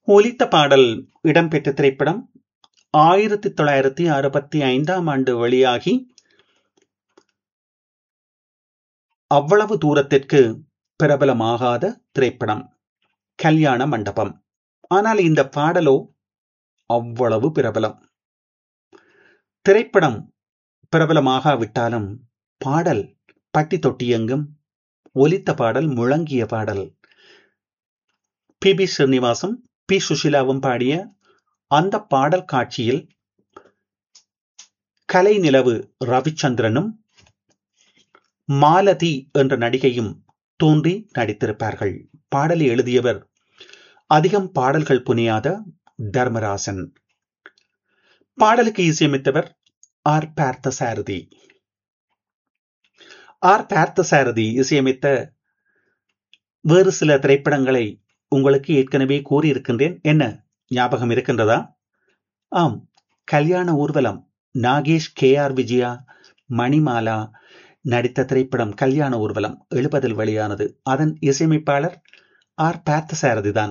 ஒலித்த பாடல் இடம்பெற்ற திரைப்படம் ஆயிரத்தி தொள்ளாயிரத்தி அறுபத்தி ஐந்தாம் ஆண்டு வெளியாகி அவ்வளவு தூரத்திற்கு பிரபலமாகாத திரைப்படம் கல்யாண மண்டபம் ஆனால் இந்த பாடலோ அவ்வளவு பிரபலம் திரைப்படம் பிரபலமாகாவிட்டாலும் பாடல் பட்டி தொட்டியெங்கும் ஒலித்த பாடல் முழங்கிய பாடல் பி பி ஸ்ரீனிவாசும் பி சுஷிலாவும் பாடிய அந்த பாடல் காட்சியில் கலை நிலவு ரவிச்சந்திரனும் மாலதி என்ற நடிகையும் தோன்றி நடித்திருப்பார்கள் பாடலை எழுதியவர் அதிகம் பாடல்கள் புனியாத தர்மராசன் பாடலுக்கு இசையமைத்தவர் ஆர் பார்த்த சாரதி ஆர் பார்த்த சாரதி இசையமைத்த வேறு சில திரைப்படங்களை உங்களுக்கு ஏற்கனவே கூறியிருக்கின்றேன் என்ன ஞாபகம் இருக்கின்றதா ஆம் கல்யாண ஊர்வலம் நாகேஷ் கே ஆர் விஜயா மணிமாலா நடித்த திரைப்படம் கல்யாண ஊர்வலம் எழுபதில் வெளியானது அதன் இசையமைப்பாளர் ஆர் பார்த்த சாரதி தான்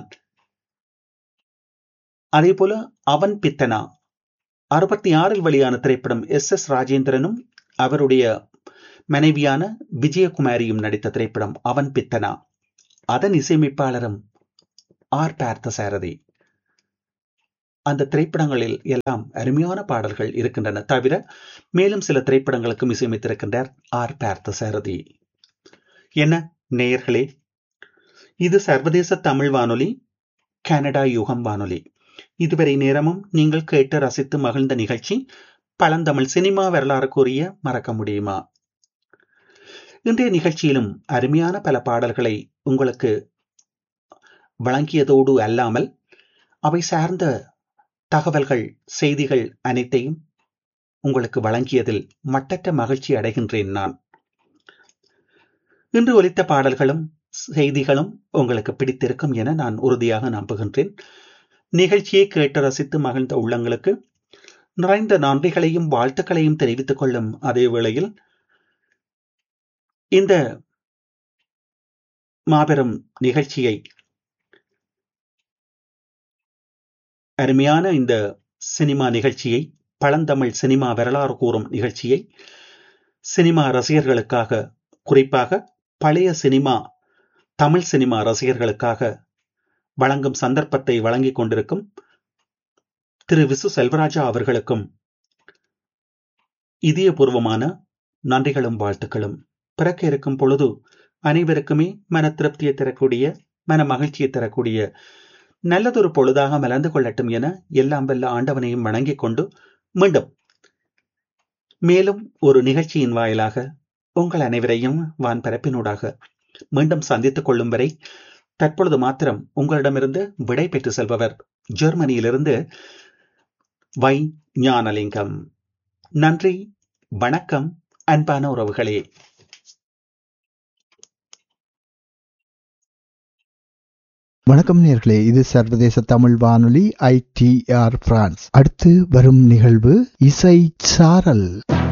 அதே போல அவன் பித்தனா அறுபத்தி ஆறில் வெளியான திரைப்படம் எஸ் எஸ் ராஜேந்திரனும் அவருடைய மனைவியான விஜயகுமாரியும் நடித்த திரைப்படம் அவன் பித்தனா அதன் இசையமைப்பாளரும் ஆர் பார்த்த சாரதி அந்த திரைப்படங்களில் எல்லாம் அருமையான பாடல்கள் இருக்கின்றன தவிர மேலும் சில திரைப்படங்களுக்கும் இசையமைத்திருக்கின்றார் ஆர் பார்த்த சாரதி என்ன நேயர்களே இது சர்வதேச தமிழ் வானொலி கனடா யுகம் வானொலி இதுவரை நேரமும் நீங்கள் கேட்டு ரசித்து மகிழ்ந்த நிகழ்ச்சி பழந்தமிழ் சினிமா வரலாறு கூறிய மறக்க முடியுமா இன்றைய நிகழ்ச்சியிலும் அருமையான பல பாடல்களை உங்களுக்கு வழங்கியதோடு அல்லாமல் அவை சார்ந்த தகவல்கள் செய்திகள் அனைத்தையும் உங்களுக்கு வழங்கியதில் மட்டற்ற மகிழ்ச்சி அடைகின்றேன் நான் இன்று ஒலித்த பாடல்களும் செய்திகளும் உங்களுக்கு பிடித்திருக்கும் என நான் உறுதியாக நம்புகின்றேன் நிகழ்ச்சியை கேட்டு ரசித்து மகிழ்ந்த உள்ளங்களுக்கு நிறைந்த நன்றிகளையும் வாழ்த்துக்களையும் தெரிவித்துக் கொள்ளும் அதே வேளையில் இந்த மாபெரும் நிகழ்ச்சியை அருமையான இந்த சினிமா நிகழ்ச்சியை பழந்தமிழ் சினிமா வரலாறு கூறும் நிகழ்ச்சியை சினிமா ரசிகர்களுக்காக குறிப்பாக பழைய சினிமா தமிழ் சினிமா ரசிகர்களுக்காக வழங்கும் சந்தர்ப்பத்தை வழங்கிக் கொண்டிருக்கும் திரு விசு செல்வராஜா அவர்களுக்கும் இதயபூர்வமான நன்றிகளும் வாழ்த்துக்களும் பிறக்க இருக்கும் பொழுது அனைவருக்குமே மன திருப்தியை தரக்கூடிய மன மகிழ்ச்சியை தரக்கூடிய நல்லதொரு பொழுதாக மலர்ந்து கொள்ளட்டும் என எல்லாம் வல்ல ஆண்டவனையும் வணங்கிக் கொண்டு மீண்டும் மேலும் ஒரு நிகழ்ச்சியின் வாயிலாக உங்கள் அனைவரையும் வான் பரப்பினூடாக மீண்டும் சந்தித்துக் கொள்ளும் வரை தற்பொழுது மாத்திரம் உங்களிடமிருந்து விடை பெற்று செல்பவர் ஜெர்மனியிலிருந்து வை ஞானலிங்கம் நன்றி வணக்கம் அன்பான உறவுகளே வணக்கம் நேர்களே இது சர்வதேச தமிழ் வானொலி ஐடிஆர் பிரான்ஸ் அடுத்து வரும் நிகழ்வு இசை சாரல்